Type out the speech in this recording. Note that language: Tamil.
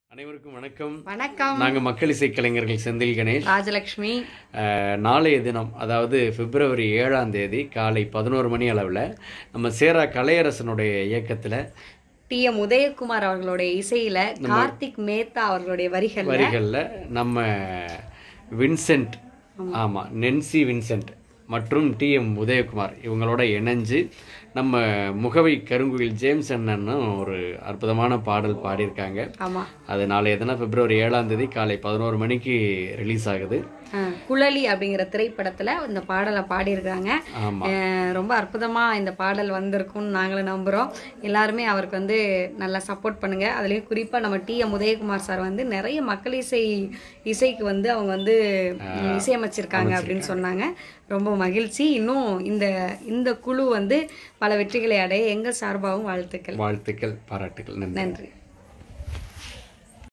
அனைவருக்கும் வணக்கம் வணக்கம் நாங்கள் மக்கள் இசை கலைஞர்கள் செந்தில் கணேஷ் ராஜலக்ஷ்மி அஹ், நாளைய தினம் அதாவது பிப்ரவரி ஏழாம் தேதி காலை பதினோரு மணி அளவில் நம்ம சேரா கலையரசனுடைய இயக்கத்தில் டி எம் உதயகுமார் அவர்களுடைய இசையில கார்த்திக் மேத்தா அவர்களுடைய வரிகள் வரிகளில் நம்ம வின்சென்ட் ஆமாம் நென்சி வின்சென்ட் மற்றும் டி எம் உதயகுமார் இவங்களோட இணைஞ்சு நம்ம முகவை கருங்குயில் ஜேம்ஸ் அண்ணனும் ஒரு அற்புதமான பாடல் பாடியிருக்காங்க ஆமா அது நாளைய தினம் பிப்ரவரி ஏழாம் தேதி காலை பதினோரு மணிக்கு ரிலீஸ் ஆகுது அஹ், குழலி அப்படிங்கிற திரைப்படத்துல இந்த பாடலை பாடியிருக்காங்க ஆமாம் அஹ், ரொம்ப அற்புதமா இந்த பாடல் வந்திருக்கும்னு நாங்களும் நம்புறோம் எல்லாருமே அவருக்கு வந்து நல்லா சப்போர்ட் பண்ணுங்க அதுலயும் குறிப்பா நம்ம டி எம் உதயகுமார் சார் வந்து நிறைய மக்கள் இசை இசைக்கு வந்து அவங்க வந்து ம், இசையமைச்சிருக்காங்க அப்படின்னு சொன்னாங்க ரொம்ப மகிழ்ச்சி இன்னும் இந்த இந்த குழு வந்து பல வெற்றிகளை அடைய எங்கள் சார்பாகவும் வாழ்த்துக்கள் வாழ்த்துக்கள் பாராட்டுக்கள் நன்றி நன்றி